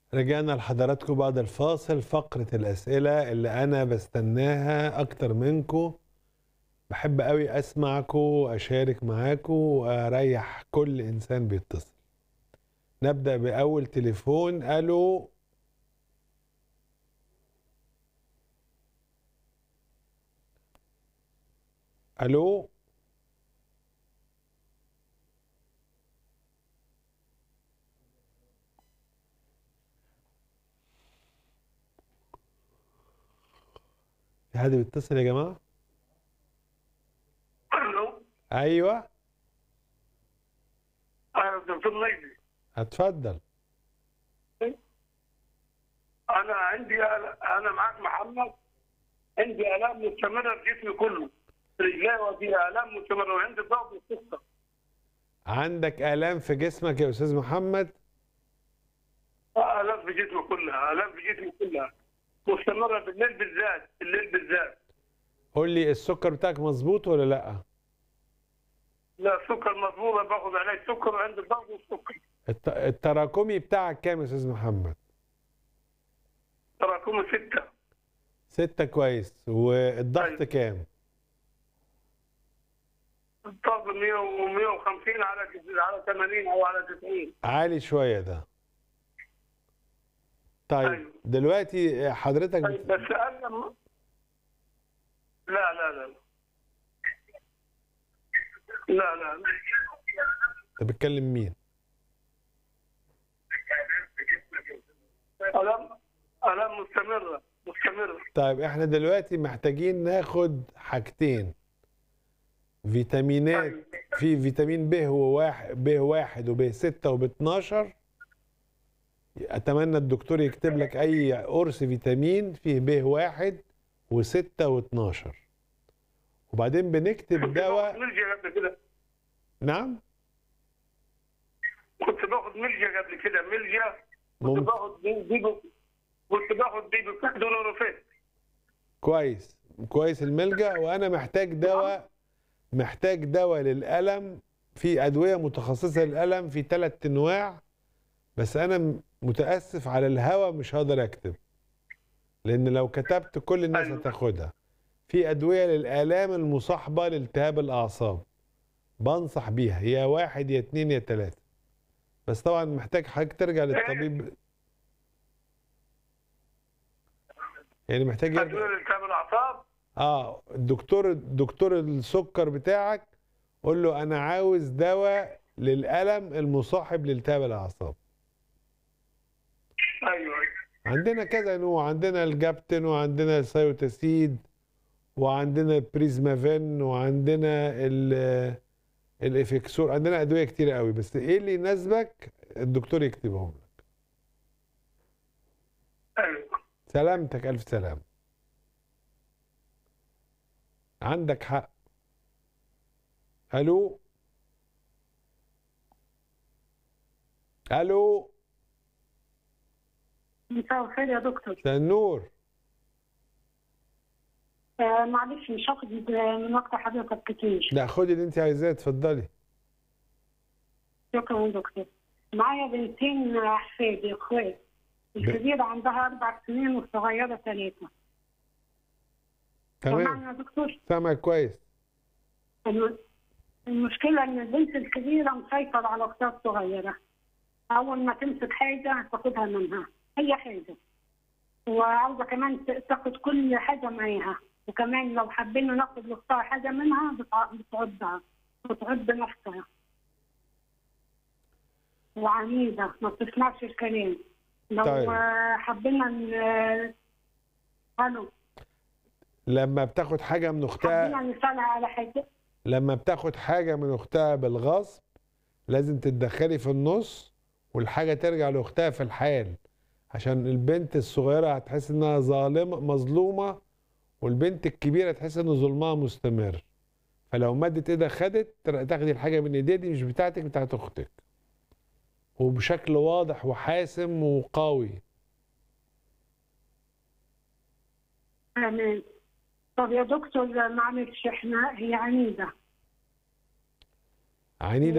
رجعنا لحضراتكم بعد الفاصل فقرة الأسئلة اللي أنا بستناها أكتر منكم بحب قوي أسمعكم وأشارك معاكم وأريح كل إنسان بيتصل نبدأ بأول تليفون ألو ألو في حد بيتصل يا جماعة؟ الو أيوه انا دكتور ليلي اتفضل انا عندي آل- انا معاك محمد عندي الام مستمره في جسمي كله رجلي وفي الام مستمره وعندي ضغط والسكر عندك آلام في جسمك يا أستاذ محمد؟ الام في جسمي كلها الام في جسمي كلها مستمره بالليل بالذات بالليل بالذات قول لي السكر بتاعك مظبوط ولا لأ؟ لا سكر مضبوطه باخذ عليه سكر وعندي ضغط والسكر الت- التراكمي بتاعك كام يا أستاذ محمد؟ تراكمي سته ستة كويس والضغط أيوة. كام؟ الضغط 100 و150 على على 80 او على 90 عالي شوية ده طيب أيوة. دلوقتي حضرتك طيب بت... بس انا م- لا لا لا لا لا لا انت بتكلم مين؟ الام الام مستمره مستمره طيب احنا دلوقتي محتاجين ناخد حاجتين فيتامينات أيوة. في فيتامين ب هو واحد ب واحد وب 6 وب 12 اتمنى الدكتور يكتب لك اي قرص فيتامين فيه ب واحد و6 و12 وبعدين بنكتب دواء ملجا قبل كده نعم كنت باخد ملجا قبل كده ملجا كنت ممكن. باخد بيبو كنت باخد بيبو دولوروفيت كويس كويس الملجأ وانا محتاج دواء محتاج دواء للألم في أدوية متخصصة للألم في ثلاث أنواع بس أنا م- متأسف على الهوا مش هقدر أكتب لأن لو كتبت كل الناس أيوة. هتاخدها في أدوية للآلام المصاحبة لالتهاب الأعصاب بنصح بيها يا واحد يا اتنين يا تلاتة بس طبعا محتاج حضرتك ترجع للطبيب يعني محتاج يرجع ادويه لالتهاب الاعصاب اه الدكتور دكتور السكر بتاعك قول له انا عاوز دواء للالم المصاحب لالتهاب الاعصاب ايوه أيوة. عندنا كذا نوع عندنا الجابتن وعندنا السايوتاسيد وعندنا البريزمافين وعندنا ال الافكسور عندنا ادويه كتير قوي بس ايه اللي يناسبك الدكتور يكتبهم لك ايوه سلامتك الف سلام عندك حق الو الو مساء الخير يا دكتور مساء النور آه معلش مش هاخد من وقت حضرتك كتير لا خدي اللي انت عايزاه اتفضلي شكرا يا دكتور معايا بنتين احفادي اخوات الكبيرة عندها أربع سنين والصغيرة ثلاثة تمام سمعني يا دكتور سامعك كويس الم- المشكلة إن البنت الكبيرة مسيطرة على أختها الصغيرة أول ما تمسك حاجة تاخدها منها أي حاجة وعاوزة كمان ت- تاخد كل حاجة معاها وكمان لو حبينا ناخد لأختها حاجة منها بتع- بتعضها بتعض نفسها وعنيدة ما بتسمعش الكلام لو طيب. آه، حبينا ن- الو لما بتاخد حاجه من اختها حبينا نسألها على حاجة لما بتاخد حاجه من اختها بالغصب لازم تتدخلي في النص والحاجه ترجع لاختها في الحال عشان البنت الصغيره هتحس انها ظالمه مظلومه والبنت الكبيره تحس ان ظلمها مستمر فلو مدت ايدها خدت تر- تاخدي الحاجه من ايديها دي مش بتاعتك بتاعت اختك وبشكل واضح وحاسم وقوي تمام طب يا دكتور معلش احنا هي عنيدة عنيدة